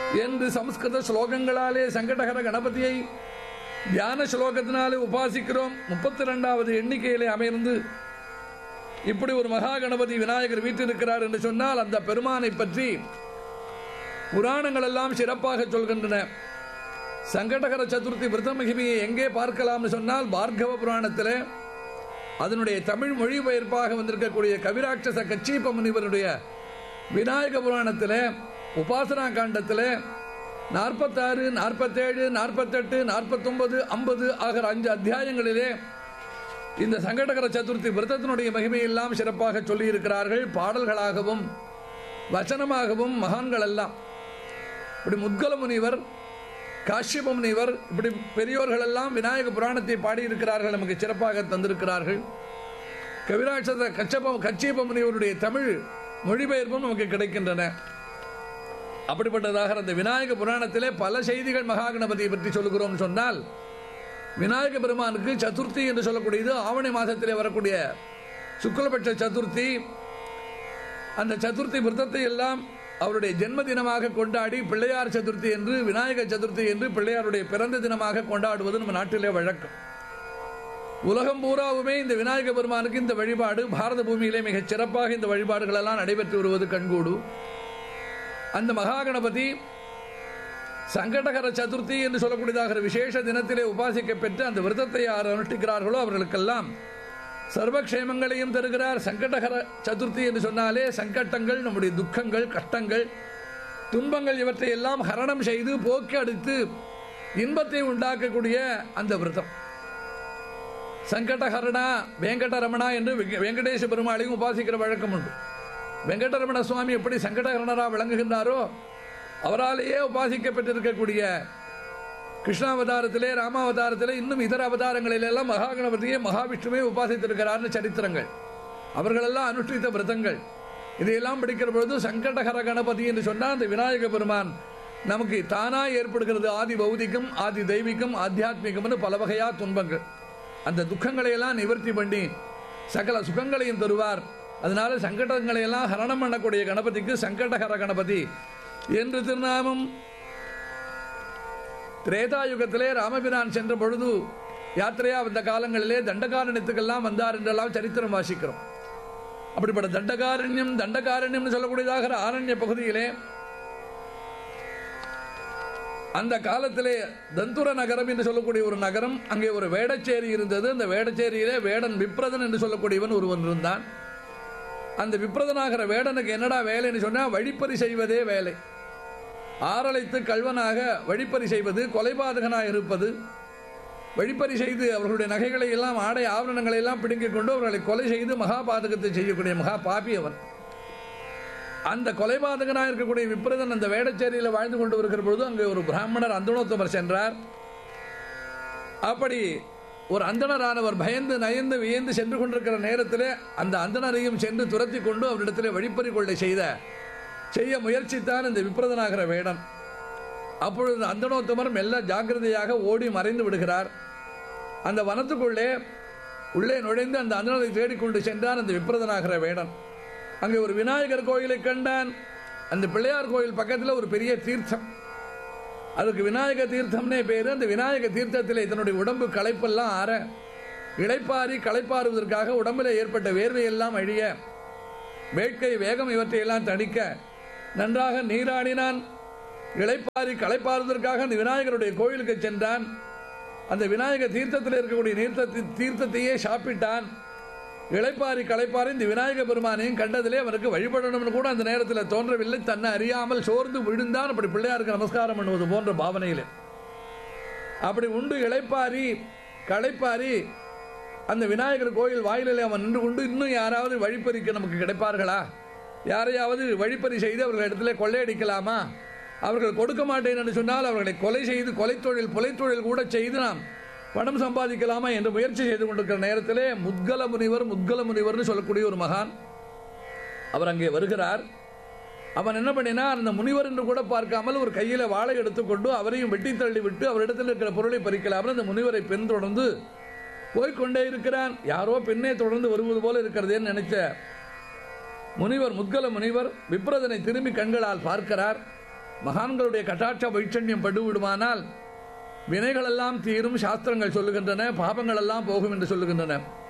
என்று சமஸ்கிருத ஸ்லோகங்களாலே சங்கடகர கணபதியை தியான ஸ்லோகத்தினாலே உபாசிக்கிறோம் முப்பத்தி ரெண்டாவது எண்ணிக்கையிலே அமர்ந்து இப்படி ஒரு மகா கணபதி விநாயகர் வீற்றிருக்கிறார் என்று சொன்னால் அந்த பெருமானை பற்றி புராணங்கள் எல்லாம் சிறப்பாக சொல்கின்றன சங்கடகர சதுர்த்தி விரத மகிமையை எங்கே பார்க்கலாம்னு சொன்னால் பார்கவ புராணத்தில் அதனுடைய தமிழ் மொழிபெயர்ப்பாக வந்திருக்கக்கூடிய கவிராட்சச கச்சீப முனிவருடைய விநாயக புராணத்தில் உபாசனா காண்டத்தில் நாற்பத்தாறு நாற்பத்தேழு நாற்பத்தெட்டு நாற்பத்தொன்பது ஐம்பது ஆகிற அஞ்சு அத்தியாயங்களிலே இந்த சங்கடகர சதுர்த்தி விரதத்தினுடைய மகிமையெல்லாம் சிறப்பாக சொல்லியிருக்கிறார்கள் பாடல்களாகவும் வச்சனமாகவும் மகான்கள் எல்லாம் இப்படி முத்கல முனிவர் காஷ்யப முனிவர் இப்படி பெரியோர்கள் எல்லாம் விநாயக புராணத்தை பாடியிருக்கிறார்கள் நமக்கு சிறப்பாக தந்திருக்கிறார்கள் கவிராட்சத கச்சப கச்சியப்ப முனிவருடைய தமிழ் மொழிபெயர்ப்பும் நமக்கு கிடைக்கின்றன அப்படிப்பட்டதாக அந்த விநாயக புராணத்திலே பல செய்திகள் மகா கணபதியை பற்றி சொல்லுகிறோம் சொன்னால் விநாயக பெருமானுக்கு சதுர்த்தி என்று சொல்லக்கூடியது ஆவணி மாதத்திலே வரக்கூடிய சுக்லபட்ச சதுர்த்தி அந்த சதுர்த்தி விரதத்தை எல்லாம் அவருடைய ஜென்ம தினமாக கொண்டாடி பிள்ளையார் சதுர்த்தி என்று விநாயக சதுர்த்தி என்று பிள்ளையாருடைய பிறந்த தினமாக கொண்டாடுவது நம்ம நாட்டிலே வழக்கம் உலகம் பூராவுமே இந்த விநாயக பெருமானுக்கு இந்த வழிபாடு பாரத பூமியிலே மிகச் சிறப்பாக இந்த வழிபாடுகள் எல்லாம் நடைபெற்று வருவது கண்கூடு அந்த மகா கணபதி சங்கடகர சதுர்த்தி என்று சொல்லக்கூடியதாக விசேஷ தினத்திலே உபாசிக்க பெற்று அந்த விரதத்தை யார் அனுஷ்டிக்கிறார்களோ அவர்களுக்கெல்லாம் சர்வக்ஷேமங்களையும் தருகிறார் சங்கடகர சதுர்த்தி என்று சொன்னாலே சங்கட்டங்கள் நம்முடைய துக்கங்கள் கஷ்டங்கள் துன்பங்கள் இவற்றை எல்லாம் ஹரணம் செய்து போக்கி அடித்து இன்பத்தை உண்டாக்கக்கூடிய அந்த விரதம் சங்கடஹரணா வெங்கடரமணா என்று வெங்க- வெங்கடேச பெருமாளையும் உபாசிக்கிற வழக்கம் உண்டு வெங்கடரமண சுவாமி எப்படி சங்கடஹரணரா விளங்குகின்றாரோ அவராலேயே உபாசிக்கப்பட்டிருக்கக்கூடிய கிருஷ்ணாவதாரத்திலே ராமாவதாரத்திலே இன்னும் இதர அவதாரங்களிலெல்லாம் மகா கணபதியை மகாவிஷ்ணுவை உபாசித்திருக்கிறார்னு சரித்திரங்கள் அவர்களெல்லாம் அனுஷ்டித்த விரதங்கள் இதையெல்லாம் படிக்கிற பொழுது சங்கடகர கணபதி என்று சொன்னால் அந்த விநாயக பெருமான் நமக்கு தானாய் ஏற்படுகிறது ஆதி பௌதிகம் ஆதி தெய்வீகம் ஆத்தியாத்மிகம்னு பல வகையா துன்பங்கள் அந்த துக்கங்களை எல்லாம் நிவர்த்தி பண்ணி சகல சுகங்களையும் தருவார் அதனால சங்கடங்களை எல்லாம் ஹரணம் பண்ணக்கூடிய கணபதிக்கு சங்கடகர கணபதி என்று திருநாமம் திரேதாயுகத்திலே ராமபிரான் சென்ற பொழுது யாத்திரையா வந்த காலங்களிலே தண்டகாரண்யத்துக்கெல்லாம் வந்தார் என்றெல்லாம் சரித்திரம் வாசிக்கிறோம் அப்படிப்பட்ட தண்டகாரண்யம் தண்டகாரண்யம்னு சொல்லக்கூடியதாக ஆரண்ய பகுதியிலே அந்த காலத்திலே தந்துர நகரம் என்று சொல்லக்கூடிய ஒரு நகரம் அங்கே ஒரு வேடச்சேரி இருந்தது அந்த வேடச்சேரியிலே வேடன் விப்ரதன் என்று சொல்லக்கூடியவன் ஒருவன் இருந்தான் அந்த விப்ரதனாகிற வேடனுக்கு என்னடா வேலைன்னு சொன்னா வழிப்பறி செய்வதே வேலை ஆரழைத்து கல்வனாக வழிப்பறி செய்வது கொலைபாதகனாக இருப்பது வழிப்பறி செய்து அவர்களுடைய நகைகளை எல்லாம் ஆடை ஆவரணங்களை எல்லாம் பிடுங்கிக் கொண்டு அவர்களை கொலை செய்து மகாபாதகத்தை செய்யக்கூடிய மகா பாபி அவன் அந்த கொலைபாதகனாக இருக்கக்கூடிய விப்ரதன் அந்த வேடச்சேரியில் வாழ்ந்து கொண்டு வருகிற பொழுது அங்கே ஒரு பிராமணர் அந்தனோத்தமர் சென்றார் அப்படி ஒரு அந்தணரானவர் பயந்து நயந்து வியந்து சென்று கொண்டிருக்கிற நேரத்திலே அந்த அந்தணரையும் சென்று துரத்தி கொண்டு அவரிடத்திலே வழிப்பறி கொள்ளை செய்த செய்ய முயற்சித்தான் இந்த விப்ரதனாகிற வேடன் அப்பொழுது அந்தனோத்தமர் மெல்ல ஜாக்கிரதையாக ஓடி மறைந்து விடுகிறார் அந்த வனத்துக்குள்ளே உள்ளே நுழைந்து அந்த அந்தணரை தேடிக்கொண்டு சென்றான் அந்த விப்ரதனாகிற வேடன் அங்கே ஒரு விநாயகர் கோயிலை கண்டான் அந்த பிள்ளையார் கோயில் பக்கத்தில் ஒரு பெரிய தீர்த்தம் அதுக்கு விநாயக தீர்த்தம்னே பேரு அந்த விநாயக தீர்த்தத்திலே தன்னுடைய உடம்பு களைப்பெல்லாம் ஆற இளைப்பாரி களைப்பாறுவதற்காக உடம்பில் ஏற்பட்ட வேர்வையெல்லாம் அழிய வேட்கை வேகம் இவற்றையெல்லாம் தணிக்க நன்றாக நீராடினான் இளைப்பாரி களைப்பாறுவதற்காக அந்த விநாயகருடைய கோயிலுக்கு சென்றான் அந்த விநாயக தீர்த்தத்தில் இருக்கக்கூடிய நீர்த்தத்தி தீர்த்தத்தையே சாப்பிட்டான் இளைப்பாரி களைப்பாரி இந்த விநாயக பெருமானையும் கண்டதிலே அவனுக்கு வழிபடணும்னு கூட அந்த நேரத்தில் தோன்றவில்லை தன்னை அறியாமல் சோர்ந்து விழுந்தான் அப்படி பிள்ளையாருக்கு நமஸ்காரம் பண்ணுவது போன்ற பாவனையிலே அப்படி உண்டு இளைப்பாரி களைப்பாரி அந்த விநாயகர் கோயில் வாயிலில் அவன் நின்று கொண்டு இன்னும் யாராவது வழிப்பறிக்க நமக்கு கிடைப்பார்களா யாரையாவது வழிப்பறி செய்து அவர்கள் இடத்துல கொள்ளையடிக்கலாமா அவர்கள் கொடுக்க மாட்டேன் என்று சொன்னால் அவர்களை கொலை செய்து கொலைத்தொழில் புலைத்தொழில் கூட செய்து நாம் பணம் சம்பாதிக்கலாமா என்று முயற்சி செய்து கொண்டிருக்கிற நேரத்திலே முத்கல முனிவர் முத்கல முனிவர்னு சொல்லக்கூடிய ஒரு மகான் அவர் அங்கே வருகிறார் அவன் என்ன பண்ணினான் அந்த முனிவர் என்று கூட பார்க்காமல் ஒரு கையில வாளை எடுத்துக்கொண்டு அவரையும் வெட்டி தள்ளி விட்டு அவரிடத்தில் இருக்கிற பொருளை பறிக்கலாம் அந்த முனிவரை பின்தொடர்ந்து போய்க்கொண்டே இருக்கிறான் யாரோ பெண்ணே தொடர்ந்து வருவது போல இருக்கிறதேன்னு நினைச்ச முனிவர் முத்கல முனிவர் விப்ரதனை திரும்பி கண்களால் பார்க்கிறார் மகான்களுடைய கட்டாட்ச வைச்சன்யம் படுவிடுமானால் வினைகளெல்லாம் தீரும் சாஸ்திரங்கள் சொல்லுகின்றன பாபங்கள் எல்லாம் போகும் என்று சொல்லுகின்றன